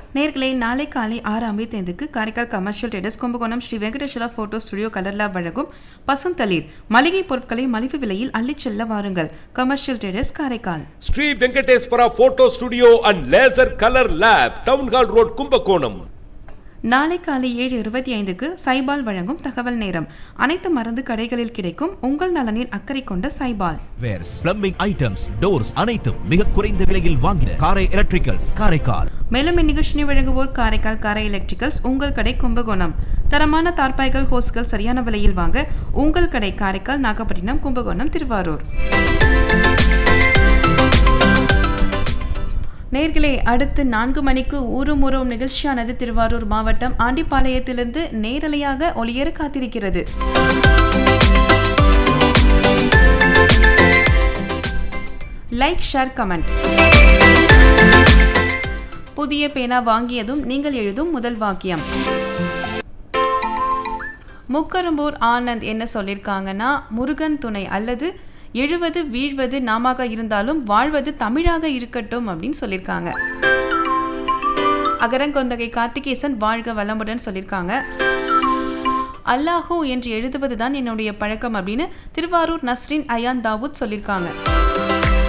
நேர்களே நாளை காலை ஆறு ஐம்பத்தைந்துக்கு Karaikal commercial traders Kumbakonam Sri Venkateswara photo studio colour lab வழங்கும் பசுந்தளிர் மளிகை பொருட்களை மலிவு விலையில் அள்ளிச் செல்ல வாருங்கள் commercial traders Karaikal Sri Venkateswara photo studio and laser colour lab town hall road Kumbakonam நாளை காலை ஏழு இருபத்தி ஐந்துக்கு சைபால் வழங்கும் தகவல் நேரம் அனைத்து மருந்து கடைகளில் கிடைக்கும் உங்கள் நலனில் அக்கறை கொண்ட சைபால் வேர்ஸ் பிளம்பிங் ஐட்டம்ஸ் டோர்ஸ் அனைத்தும் மிக குறைந்த விலையில் வாங்கின காரை எலக்ட்ரிக்கல்ஸ் காரைக்கால் மேலும் இந்நிகழ்ச்சியை வழங்குவோர் காரைக்கால் காரை எலக்ட்ரிக்கல்ஸ் உங்கள் கடை கும்பகோணம் தரமான தார்பாய்கள் ஹோஸ்கள் சரியான விலையில் வாங்க உங்கள் கடை காரைக்கால் நாகப்பட்டினம் கும்பகோணம் திருவாரூர் நேர்களே அடுத்து நான்கு மணிக்கு ஊரும் ஊரும் நிகழ்ச்சியானது திருவாரூர் மாவட்டம் ஆண்டிப்பாளையத்திலிருந்து நேரலையாக ஒளியேற காத்திருக்கிறது லைக் ஷேர் கமெண்ட் புதிய பேனா வாங்கியதும் நீங்கள் எழுதும் முதல் வாக்கியம் முக்கரும்பூர் ஆனந்த் என்ன சொல்லியிருக்காங்கன்னா முருகன் துணை அல்லது எழுவது வீழ்வது நாமாக இருந்தாலும் வாழ்வது தமிழாக இருக்கட்டும் அப்படின்னு சொல்லியிருக்காங்க அகரங்கொந்தகை கார்த்திகேசன் வாழ்க வளமுடன் சொல்லியிருக்காங்க அல்லாஹூ என்று எழுதுவது தான் என்னுடைய பழக்கம் அப்படின்னு திருவாரூர் நஸ்ரின் அயான் தாவூத் சொல்லியிருக்காங்க